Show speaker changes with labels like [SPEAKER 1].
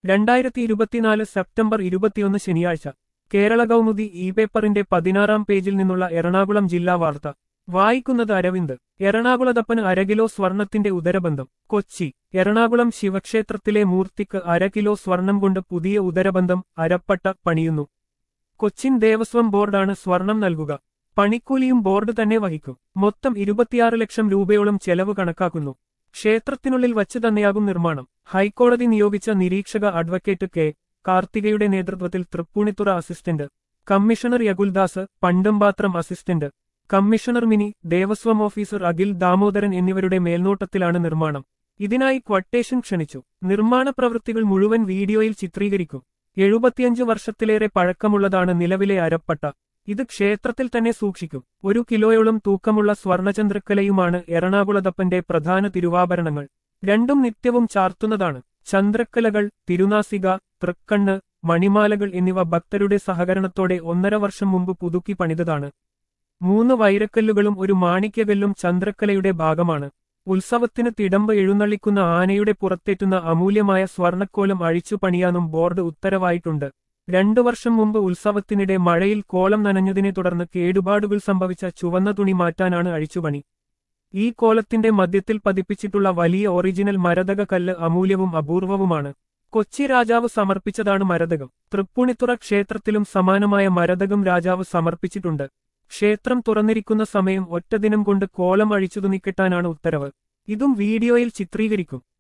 [SPEAKER 1] രണ്ടായിരത്തി ഇരുപത്തിനാല് സെപ്റ്റംബർ ഇരുപത്തിയൊന്ന് ശനിയാഴ്ച കേരള കൗമുദി ഇ പേപ്പറിന്റെ പതിനാറാം പേജിൽ നിന്നുള്ള എറണാകുളം ജില്ലാ വാർത്ത വായിക്കുന്നത് അരവിന്ദ് എറണാകുളത്തപ്പന് അരകിലോ സ്വർണത്തിന്റെ ഉദരബന്ധം കൊച്ചി എറണാകുളം ശിവക്ഷേത്രത്തിലെ മൂർത്തിക്ക് അരകിലോ സ്വർണം കൊണ്ട് പുതിയ ഉദരബന്ധം അരപ്പട്ട പണിയുന്നു കൊച്ചിൻ ദേവസ്വം ബോർഡാണ് സ്വർണം നൽകുക പണിക്കൂലിയും ബോർഡ് തന്നെ വഹിക്കും മൊത്തം ഇരുപത്തിയാറ് ലക്ഷം രൂപയോളം ചെലവ് കണക്കാക്കുന്നു ക്ഷേത്രത്തിനുള്ളിൽ വച്ച് തന്നെയാകും നിർമ്മാണം ഹൈക്കോടതി നിയോഗിച്ച നിരീക്ഷക അഡ്വക്കേറ്റ് കെ കാർത്തികയുടെ നേതൃത്വത്തിൽ തൃപ്പൂണിത്തുറ അസിസ്റ്റന്റ് കമ്മീഷണർ യകുൽദാസ് പണ്ടമ്പാത്രം assistant commissioner Mini Devaswom officer Akhil Damodaran എന്നിവരുടെ മേൽനോട്ടത്തിലാണ് നിർമ്മാണം ഇതിനായി ക്വട്ടേഷൻ ക്ഷണിച്ചു നിർമ്മാണ പ്രവൃത്തികൾ മുഴുവൻ വീഡിയോയിൽ ചിത്രീകരിക്കും എഴുപത്തിയഞ്ച് വർഷത്തിലേറെ പഴക്കമുള്ളതാണ് നിലവിലെ അരപ്പട്ട ഇത് ക്ഷേത്രത്തിൽ തന്നെ സൂക്ഷിക്കും ഒരു കിലോയോളം തൂക്കമുള്ള സ്വർണചന്ദ്രക്കലയുമാണ് എറണാകുളത്തപ്പന്റെ പ്രധാന തിരുവാഭരണങ്ങൾ രണ്ടും നിത്യവും ചാർത്തുന്നതാണ് ചന്ദ്രക്കലകൾ തിരുനാസിക തൃക്കണ്ണ് മണിമാലകൾ എന്നിവ ഭക്തരുടെ സഹകരണത്തോടെ ഒന്നര വർഷം മുമ്പ് പുതുക്കി പണിതതാണ് മൂന്ന് വൈരക്കല്ലുകളും ഒരു മാണിക്യകല്ലും ചന്ദ്രക്കലയുടെ ഭാഗമാണ് ഉത്സവത്തിന് തിടമ്പ് എഴുന്നള്ളിക്കുന്ന ആനയുടെ പുറത്തേറ്റുന്ന അമൂല്യമായ സ്വർണക്കോലം അഴിച്ചു പണിയാനും ബോർഡ് ഉത്തരവായിട്ടുണ്ട് രണ്ടു വർഷം മുമ്പ് ഉത്സവത്തിനിടെ മഴയിൽ കോലം നനഞ്ഞതിനെ തുടർന്ന് കേടുപാടുകൾ സംഭവിച്ച ചുവന്ന തുണി മാറ്റാനാണ് അഴിച്ചുപണി ഈ കോലത്തിന്റെ മധ്യത്തിൽ പതിപ്പിച്ചിട്ടുള്ള വലിയ ഒറിജിനൽ മരതക കല്ല് അമൂല്യവും അപൂർവവുമാണ് കൊച്ചി രാജാവ് സമർപ്പിച്ചതാണ് മരതകം തൃപ്പൂണിത്തുറ ക്ഷേത്രത്തിലും സമാനമായ മരതകം രാജാവ് സമർപ്പിച്ചിട്ടുണ്ട് ക്ഷേത്രം തുറന്നിരിക്കുന്ന സമയം ഒറ്റ ദിനം കൊണ്ട് കോലം അഴിച്ചു തുണിക്കെട്ടാനാണ് ഉത്തരവ് ഇതും വീഡിയോയിൽ ചിത്രീകരിക്കും